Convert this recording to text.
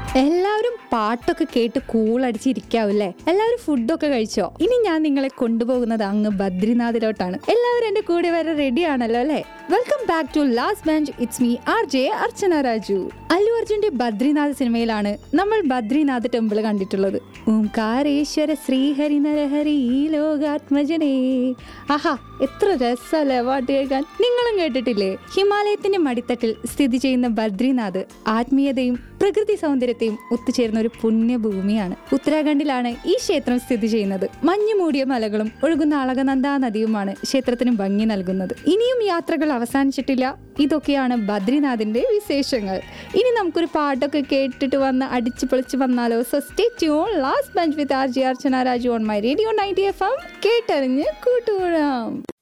എല്ലാവരും പാട്ടൊക്കെ കേട്ട് കൂളടിച്ചിരിക്കാവൂല്ലേ എല്ലാവരും ഫുഡൊക്കെ കഴിച്ചോ ഇനി ഞാൻ നിങ്ങളെ കൊണ്ടുപോകുന്നത് അങ്ങ് ബദ്രിനാഥിലോട്ടാണ് എല്ലാവരും എന്റെ കൂടെ വരെ റെഡി ആണല്ലോ അല്ലേ welcome back to last bench it's me R J Archana Raju Allu അർജുന്റെ ബദ്രിനാഥ് സിനിമയിലാണ് നമ്മൾ ബദ്രിനാഥ് ടെമ്പിൾ കണ്ടിട്ടുള്ളത് ഓംകാരേശ്വര ശ്രീഹരി നരഹരി ഈ ലോകാത്മജനേ ആഹാ എത്ര രസമല്ലേ പാട്ട് കേൾക്കാൻ നിങ്ങളും കേട്ടിട്ടില്ലേ ഹിമാലയത്തിന്റെ മടിത്തട്ടിൽ സ്ഥിതി ചെയ്യുന്ന ബദ്രിനാഥ് ആത്മീയതയും പ്രകൃതി സൗന്ദര്യത്തെയും ഒത്തുചേർന്ന ഒരു പുണ്യഭൂമിയാണ് ഉത്തരാഖണ്ഡിലാണ് ഈ ക്ഷേത്രം സ്ഥിതി ചെയ്യുന്നത് മഞ്ഞു മൂടിയ മലകളും ഒഴുകുന്ന അളകനന്ദ നദിയുമാണ് ക്ഷേത്രത്തിന് ഭംഗി നൽകുന്നത് ഇനിയും യാത്രകൾ അവസാനിച്ചിട്ടില്ല ഇതൊക്കെയാണ് ബദ്രിനാഥിന്റെ വിശേഷങ്ങൾ ഇനി നമുക്കൊരു പാട്ടൊക്കെ കേട്ടിട്ട് വന്ന് അടിച്ചു പൊളിച്ച് വന്നാലോ so stay tune last bench with R J Archana Raju on my radio ninety F M കേട്ടറിഞ്ഞ് കൂട്ടുകൂടാം